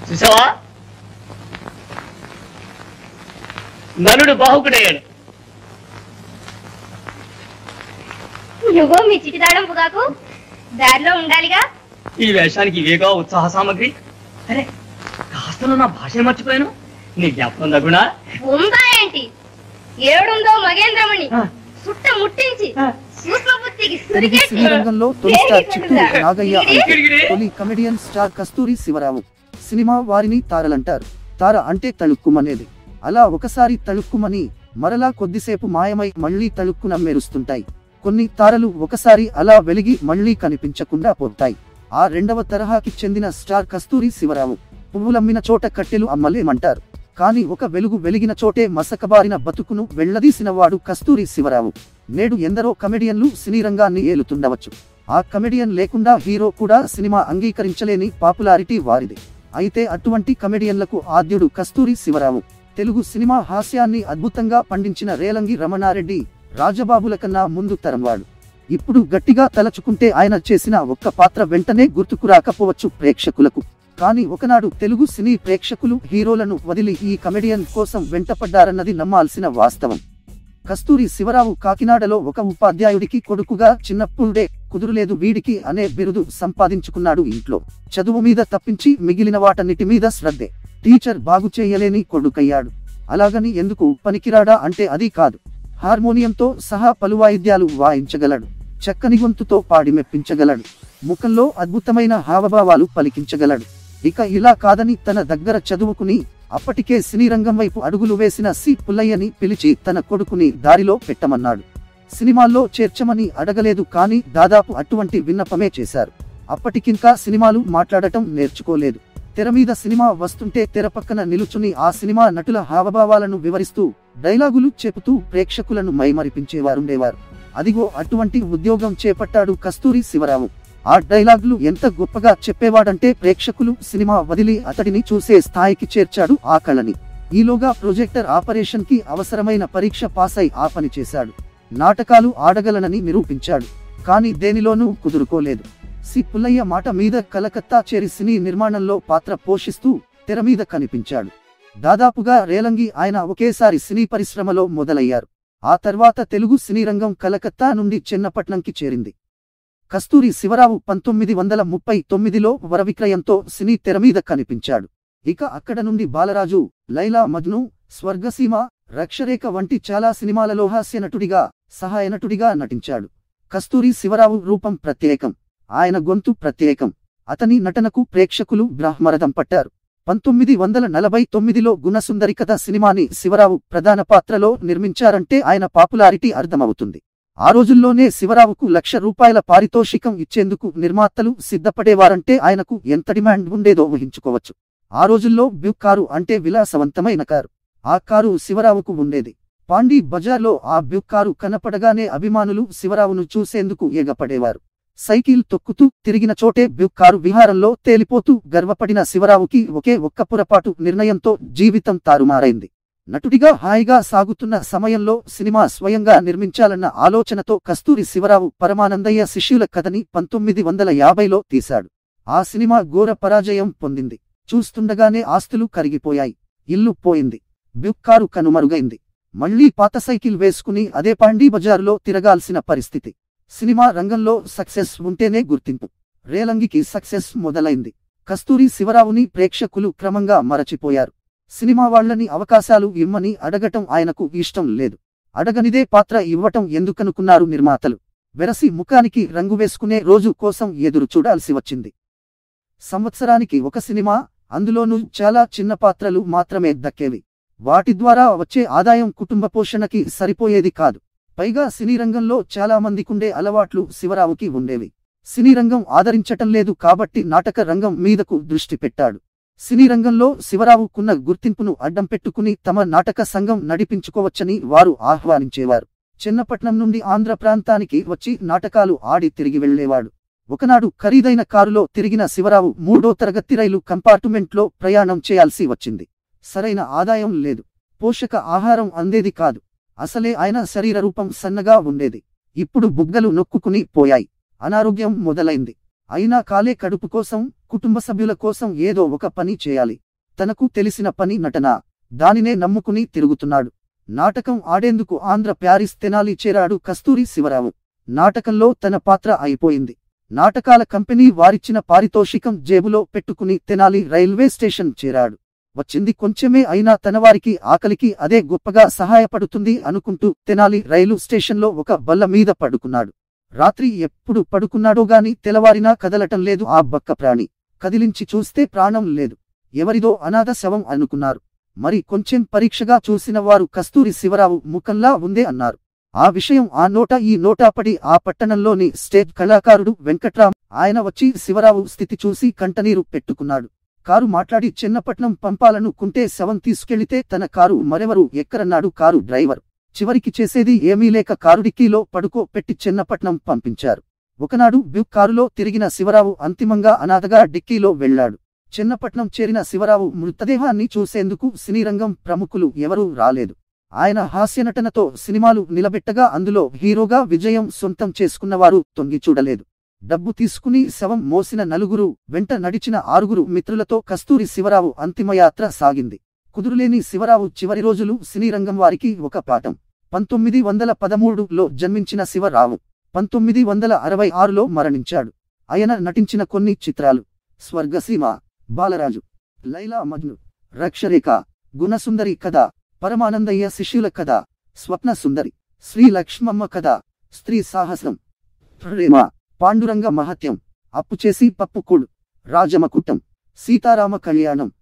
చూసావా నలుడు బాహుకుడయ్యాడు నువ్వు మీ చిటిదాడం పొగాకు దారిలో ఉండాలిగా ఈ వేషానికి ఇవేగా ఉత్సాహ సామగ్రి అరే కాస్త నా భాష మర్చిపోయాను నీ జ్ఞాపకం తగునా ఉందా ఏంటి ఏడుందో మగేంద్రమణి ఆ. సుట్ట ముట్టించి ఆ. సూక్ష్మ బుద్ధికి తెలుగు సురికెట్టి సినీ రంగంలో తొలి స్టార్ చిత్తూరు నాగయ్య అంటే గిరిగిరి. తొలి comedian star Kasturi Sivarao cinema వారిని తారలంటారు తార అంటే తళుక్కుమనేది అలా ఒకసారి తళుక్కుమని మరలా కొద్దిసేపు మాయమై మళ్ళీ తళుక్కున మెరుస్తుంటాయి కొన్ని తారలు ఒకసారి అలా వెలిగి మళ్ళీ కనిపించకుండా పోతాయి ఆ రెండవ తరహాకి చెందిన స్టార్ కస్తూరి శివరావు పువ్వులమ్మిన చోట కట్టెలు అమ్మలేమంటారు కానీ ఒక వెలుగు వెలిగిన చోటే మసకబారిన బతుకును వెళ్లదీసిన వాడు కస్తూరి శివరావు నేడు ఎందరో కమెడియన్లు సినీ రంగాన్ని ఏలుతుండవచ్చు ఆ కమెడియన్ లేకుండా హీరో కూడా సినిమా అంగీకరించలేని పాపులారిటీ వారిది అయితే అటువంటి కమెడియన్లకు ఆద్యుడు కస్తూరి శివరావు తెలుగు సినిమా హాస్యాన్ని అద్భుతంగా పండించిన రేలంగి రమణారెడ్డి రాజబాబుల కన్నా ముందు తరంవాడు ఇప్పుడు గట్టిగా తలచుకుంటే ఆయన చేసిన ఒక్క పాత్ర వెంటనే గుర్తుకు రాకపోవచ్చు ప్రేక్షకులకు కానీ ఒకనాడు తెలుగు సినీ ప్రేక్షకులు హీరోలను వదిలి ఈ కమెడియన్ కోసం వెంటపడ్డారన్నది నమ్మాల్సిన వాస్తవం కస్తూరి శివరావు కాకినాడలో ఒక ఉపాధ్యాయుడికి కొడుకుగా చిన్నప్పుడే కుదురులేదు వీడికి అనే బిరుదు సంపాదించుకున్నాడు ఇంట్లో చదువు మీద తప్పించి మిగిలిన వాటన్నిటి మీద శ్రద్ధే టీచర్ బాగు చేయలేని కొడుకయ్యాడు అలాగని ఎందుకు పనికిరాడా అంటే అది కాదు హార్మోనియంతో సహా పలు వాయిద్యాలు వాయించగలడు చక్కని గొంతుతో పాడి మెప్పించగలడు ముఖంలో అద్భుతమైన హావభావాలు పలికించగలడు ఇక ఇలా కాదని తన దగ్గర చదువుకుని అప్పటికే సినీ రంగం వైపు అడుగులు వేసిన సి పుల్లయ్యని పిలిచి తన కొడుకుని దారిలో పెట్టమన్నాడు సినిమాల్లో చేర్చమని అడగలేదు కానీ దాదాపు అటువంటి విన్నపమే చేశారు అప్పటికింకా సినిమాలు మాట్లాడటం నేర్చుకోలేదు తెర మీద సినిమా వస్తుంటే తెర పక్కన నిలుచుని ఆ సినిమా నటుల హావభావాలను వివరిస్తూ డైలాగులు చెబుతూ ప్రేక్షకులను మైమరిపించేవారుండేవారు అదిగో అటువంటి ఉద్యోగం చేపట్టాడు కస్తూరి శివరావు ఆ డైలాగులు ఎంత గొప్పగా చెప్పేవాడంటే ప్రేక్షకులు సినిమా వదిలి అతడిని చూసే స్థాయికి చేర్చాడు ఆ కళని ఈలోగా ప్రొజెక్టర్ ఆపరేషన్ కి అవసరమైన పరీక్ష పాస్ అయి ఆ పని చేశాడు నాటకాలు ఆడగలనని నిరూపించాడు కానీ దేనిలోనూ కుదురుకోలేదు సి పుల్లయ్య మాట మీద కలకత్తా చేరి సినీ నిర్మాణంలో పాత్ర పోషిస్తూ తెర మీద కనిపించాడు దాదాపుగా రేలంగి ఆయన ఒకేసారి సినీ పరిశ్రమలో మొదలయ్యారు ఆ తర్వాత తెలుగు సినీ రంగం కలకత్తా నుండి చెన్నపట్నంకి చేరింది కస్తూరి శివరావు పంతొమ్మిది వందల ముప్పై తొమ్మిదిలో వరవిక్రయంతో సినీ తెర మీద కనిపించాడు ఇక అక్కడ నుండి బాలరాజు లైలా మజ్ను స్వర్గసీమ రక్షరేఖ వంటి చాలా సినిమాలలో హాస్య నటుడిగా సహాయ నటుడిగా నటించాడు కస్తూరి శివరావు రూపం ప్రత్యేకం ఆయన గొంతు ప్రత్యేకం అతని నటనకు ప్రేక్షకులు బ్రహ్మరథం పట్టారు పంతొమ్మిది వందల నలభై తొమ్మిదిలో గుణసుందరి కథ సినిమాని శివరావు ప్రధాన పాత్రలో నిర్మించారంటే ఆయన పాపులారిటీ అర్థమవుతుంది ఆ రోజుల్లోనే శివరావుకు లక్ష రూపాయల పారితోషికం ఇచ్చేందుకు నిర్మాతలు సిద్ధపడేవారంటే ఆయనకు ఎంత డిమాండ్ ఉండేదో ఊహించుకోవచ్చు ఆ రోజుల్లో బ్యూక్ కారు అంటే విలాసవంతమైన కారు ఆ కారు శివరావుకు ఉండేది పాండీ బజార్లో ఆ బ్యూక్ కారు కనపడగానే అభిమానులు శివరావును చూసేందుకు ఎగపడేవారు సైకిల్ తొక్కుతూ తిరిగిన చోటే బ్యూక్ కారు విహారంలో తేలిపోతూ గర్వపడిన శివరావుకి ఒకే ఒక్క పొరపాటు నిర్ణయంతో జీవితం తారుమారైంది నటుడిగా హాయిగా సాగుతున్న సమయంలో సినిమా స్వయంగా నిర్మించాలన్న ఆలోచనతో కస్తూరి శివరావు పరమానందయ్య శిష్యుల కథని పంతొమ్మిది వందల యాభైలో తీశాడు ఆ సినిమా ఘోర పరాజయం పొందింది చూస్తుండగానే ఆస్తులు కరిగిపోయాయి ఇల్లు పోయింది బ్యూక్ కారు కనుమరుగైంది మళ్లీ పాత సైకిల్ వేసుకుని అదే పాండీ బజారులో తిరగాల్సిన పరిస్థితి సినిమా రంగంలో సక్సెస్ ఉంటేనే గుర్తింపు రేలంగికి సక్సెస్ మొదలైంది కస్తూరి శివరావుని ప్రేక్షకులు క్రమంగా మరచిపోయారు సినిమా వాళ్ళని అవకాశాలు ఇమ్మని అడగటం ఆయనకు ఇష్టం లేదు అడగనిదే పాత్ర ఇవ్వటం ఎందుకనుకున్నారు నిర్మాతలు వెరసి ముఖానికి రంగు వేసుకునే రోజు కోసం ఎదురు చూడాల్సి వచ్చింది సంవత్సరానికి ఒక సినిమా అందులోనూ చాలా చిన్న పాత్రలు మాత్రమే దక్కేవి వాటి ద్వారా వచ్చే ఆదాయం కుటుంబ పోషణకి సరిపోయేది కాదు పైగా సినీ రంగంలో చాలా మందికుండే అలవాట్లు శివరావుకి ఉండేవి సినీ రంగం ఆదరించటం లేదు కాబట్టి నాటక రంగం మీదకు దృష్టి పెట్టాడు సినీ రంగంలో శివరావుకున్న గుర్తింపును అడ్డం పెట్టుకుని తమ నాటక సంఘం నడిపించుకోవచ్చని వారు ఆహ్వానించేవారు చిన్నపట్నం నుండి ఆంధ్ర ప్రాంతానికి వచ్చి నాటకాలు ఆడి తిరిగి వెళ్లేవాడు ఒకనాడు ఖరీదైన కారులో తిరిగిన శివరావు మూడో తరగతి రైలు కంపార్టుమెంట్లో ప్రయాణం చేయాల్సి వచ్చింది సరైన ఆదాయం లేదు పోషక ఆహారం అందేది కాదు అసలే ఆయన శరీర రూపం సన్నగా ఉండేది ఇప్పుడు బుగ్గలు నొక్కుకుని పోయాయి అనారోగ్యం మొదలైంది అయినా కాలే కడుపు కోసం కుటుంబ సభ్యుల కోసం ఏదో ఒక పని చేయాలి తనకు తెలిసిన పని నటన దానినే నమ్ముకుని తిరుగుతున్నాడు నాటకం ఆడేందుకు ఆంధ్ర ప్యారిస్ తెనాలి చేరాడు కస్తూరి శివరావు నాటకంలో తన పాత్ర అయిపోయింది నాటకాల కంపెనీ వారిచ్చిన పారితోషికం జేబులో పెట్టుకుని తెనాలి రైల్వే స్టేషన్ చేరాడు వచ్చింది కొంచెమే అయినా తనవారికి ఆకలికి అదే గొప్పగా సహాయపడుతుంది అనుకుంటూ తెనాలి రైలు స్టేషన్లో ఒక బల్ల మీద పడుకున్నాడు రాత్రి ఎప్పుడు పడుకున్నాడో గాని తెలవారినా కదలటం లేదు ఆ బక్క ప్రాణి కదిలించి చూస్తే ప్రాణం లేదు ఎవరిదో అనాథ శవం అనుకున్నారు మరి కొంచెం పరీక్షగా చూసిన వారు కస్తూరి శివరావు ముఖంలా ఉందే అన్నారు ఆ విషయం ఆ నోట ఈ నోటా పడి ఆ పట్టణంలోని స్టేజ్ కళాకారుడు వెంకట్రామ్ ఆయన వచ్చి శివరావు స్థితి చూసి కంటనీరు పెట్టుకున్నాడు కారు మాట్లాడి చిన్నపట్నం పంపాలనుకుంటే శవం తీసుకెళ్లితే తన కారు మరెవరు ఎక్కరన్నాడు కారు డ్రైవర్ చివరికి చేసేది ఏమీ లేక కారు డిక్కీలో పడుకో పెట్టి చిన్నపట్నం పంపించారు ఒకనాడు బ్యూక్ కారులో తిరిగిన శివరావు అంతిమంగా అనాథగా డిక్కీలో వెళ్లాడు చిన్నపట్నం చేరిన శివరావు మృతదేహాన్ని చూసేందుకు సినీరంగం ప్రముఖులు ఎవరూ రాలేదు ఆయన హాస్యనటనతో సినిమాలు నిలబెట్టగా అందులో హీరోగా విజయం సొంతం చేసుకున్నవారు తొంగి చూడలేదు డబ్బు తీసుకుని శవం మోసిన నలుగురు వెంట నడిచిన ఆరుగురు మిత్రులతో కస్తూరి శివరావు అంతిమయాత్ర సాగింది కుదురులేని శివరావు చివరి రోజులు సినీరంగం వారికి ఒక పాఠం పంతొమ్మిది వందల పదమూడులో జన్మించిన శివరావు పంతొమ్మిది వందల అరవై ఆరులో మరణించాడు ఆయన నటించిన కొన్ని చిత్రాలు స్వర్గసీమ బాలరాజు లైలా మజ్ను రక్షరేఖ గుణసుందరి కథ పరమానందయ్య శిష్యుల కథ స్వప్న సుందరి శ్రీ లక్ష్మమ్మ కథ స్త్రీ సాహసం ప్రేమ పాండురంగ మహత్యం అప్పు చేసి పప్పుకూడు రాజమకుటం సీతారామ కళ్యాణం